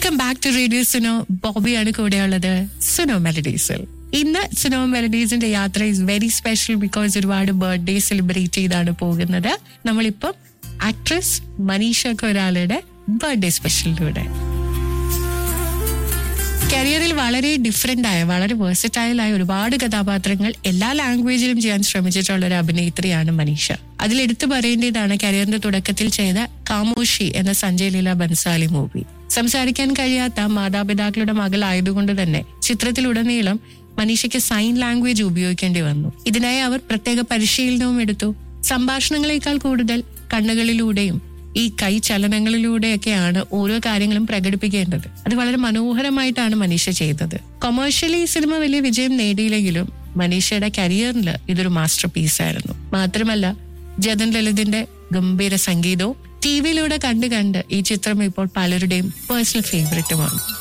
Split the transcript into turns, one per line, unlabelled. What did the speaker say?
welcome back to radio Suno ബോബിയാണ് കൂടെയുള്ളത് സുനോ മെലഡീസിൽ ഇന്ന് സുനോ മെലഡീസിന്റെ യാത്ര ഇസ് വെരി സ്പെഷ്യൽ ബിക്കോസ് ഒരുപാട് ബർത്ത്ഡേ സെലിബ്രേറ്റ് ചെയ്താണ് പോകുന്നത് നമ്മളിപ്പം ആക്ട്രസ് മനീഷ കൊരാലയുടെ ബർത്ത്ഡേ സ്പെഷ്യലിലൂടെ കരിയറിൽ വളരെ ഡിഫറെന്റ് ആയ വളരെ വേഴ്സറ്റൈൽ ആയ ഒരുപാട് കഥാപാത്രങ്ങൾ എല്ലാ ലാംഗ്വേജിലും ചെയ്യാൻ ശ്രമിച്ചിട്ടുള്ള ഒരു അഭിനേത്രിയാണ് മനീഷ അതിൽ എടുത്തു പറയേണ്ടതാണ് കരിയറിന്റെ തുടക്കത്തിൽ ചെയ്ത കാമോഷി എന്ന സഞ്ജയ് ലീല ബൻസാലി മൂവി സംസാരിക്കാൻ കഴിയാത്ത മാതാപിതാക്കളുടെ മകളായതുകൊണ്ട് തന്നെ ചിത്രത്തിലുടനീളം മനീഷയ്ക്ക് സൈൻ ലാംഗ്വേജ് ഉപയോഗിക്കേണ്ടി വന്നു ഇതിനായി അവർ പ്രത്യേക പരിശീലനവും എടുത്തു സംഭാഷണങ്ങളെക്കാൾ കൂടുതൽ കണ്ണുകളിലൂടെയും ഈ കൈ ചലനങ്ങളിലൂടെയൊക്കെയാണ് ഓരോ കാര്യങ്ങളും പ്രകടിപ്പിക്കേണ്ടത് അത് വളരെ മനോഹരമായിട്ടാണ് മനീഷ ചെയ്തത് കൊമേഴ്ഷ്യലി ഈ സിനിമ വലിയ വിജയം നേടിയില്ലെങ്കിലും മനീഷയുടെ കരിയറിൽ ഇതൊരു മാസ്റ്റർ പീസായിരുന്നു മാത്രമല്ല ജതൻ ലളിതിന്റെ ഗംഭീര സംഗീതവും ടി വിയിലൂടെ കണ്ട് കണ്ട് ഈ ചിത്രം ഇപ്പോൾ പലരുടെയും പേഴ്സണൽ ഫേവറേറ്റുമാണ്